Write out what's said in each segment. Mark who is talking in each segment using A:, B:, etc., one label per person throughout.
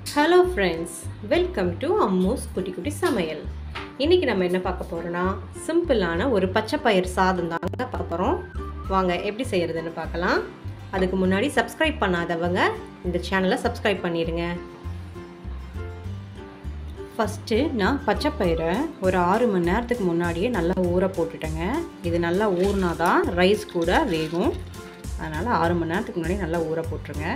A: hello friends welcome to அம்மூஸ் குட்டி குட்டி சமையல் இன்றைக்கி நம்ம என்ன பார்க்க போகிறோன்னா சிம்பிளான ஒரு பச்சை பயிர் சாதம் தாங்க பார்க்க போகிறோம் வாங்க எப்படி செய்கிறதுன்னு பார்க்கலாம் அதுக்கு முன்னாடி சப்ஸ்கிரைப் பண்ணாதவங்க இந்த சேனலை சப்ஸ்கிரைப் பண்ணிடுங்க ஃபஸ்ட்டு நான் பச்சை பயிரை ஒரு ஆறு மணி நேரத்துக்கு முன்னாடியே நல்லா ஊற போட்டுட்டேங்க இது நல்லா ஊறினா தான் ரைஸ் கூட வேகும் அதனால் ஆறு மணி நேரத்துக்கு முன்னாடி நல்லா ஊற போட்டுருங்க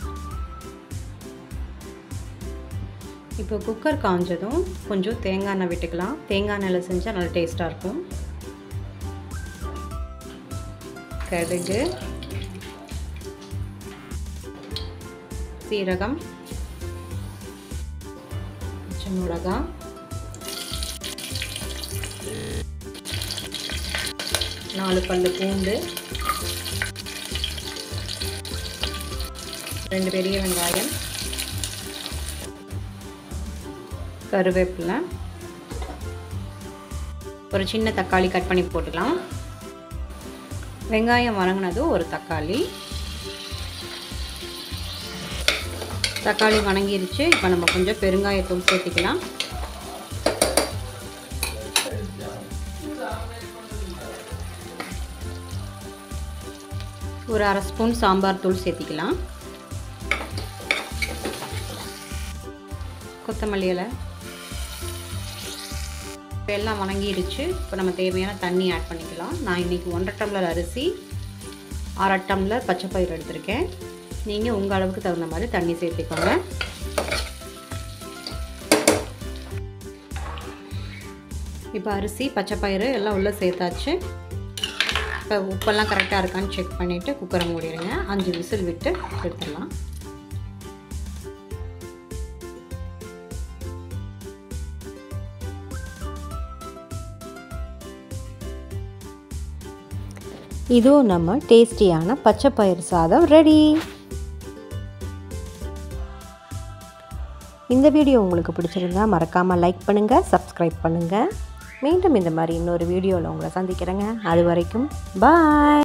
A: இப்போ குக்கர் காஞ்சதும் கொஞ்சம் தேங்காய் எண்ணெய் விட்டுக்கலாம் தேங்காய் எண்ணெயில் செஞ்சால் நல்லா டேஸ்ட்டாக இருக்கும் கடுகு சீரகம் பச்சை மிளகா நாலு பல்லு பூண்டு ரெண்டு பெரிய வெங்காயம் கருவேப்பிலை ஒரு சின்ன தக்காளி கட் பண்ணி போட்டுக்கலாம் வெங்காயம் வணங்கினதும் ஒரு தக்காளி தக்காளி வணங்கிருச்சு இப்போ நம்ம கொஞ்சம் பெருங்காயத்தூள் சேர்த்திக்கலாம் ஒரு அரை ஸ்பூன் சாம்பார் தூள் சேர்த்திக்கலாம் கொத்தமல்லி இலை இப்போ எல்லாம் வணங்கிடுச்சு இப்போ நம்ம தேவையான தண்ணி ஆட் பண்ணிக்கலாம் நான் இன்றைக்கி ஒன்றரை டம்ளர் அரிசி அரை டம்ளர் பச்சை பயிர் எடுத்திருக்கேன் நீங்கள் உங்கள் அளவுக்கு தகுந்த மாதிரி தண்ணி சேர்த்துக்கோங்க இப்போ அரிசி பச்சை பயிறு எல்லாம் உள்ளே சேர்த்தாச்சு இப்போ உப்பெல்லாம் கரெக்டாக இருக்கான்னு செக் பண்ணிவிட்டு குக்கரை மூடிடுங்க அஞ்சு விசில் விட்டு எடுத்துடலாம்
B: இதோ நம்ம டேஸ்டியான பச்சை பயிர் சாதம் ரெடி இந்த வீடியோ உங்களுக்கு பிடிச்சிருந்தா மறக்காமல் லைக் பண்ணுங்கள் சப்ஸ்கிரைப் பண்ணுங்கள் மீண்டும் இந்த மாதிரி இன்னொரு வீடியோவில் உங்களை சந்திக்கிறேங்க அது வரைக்கும் பாய்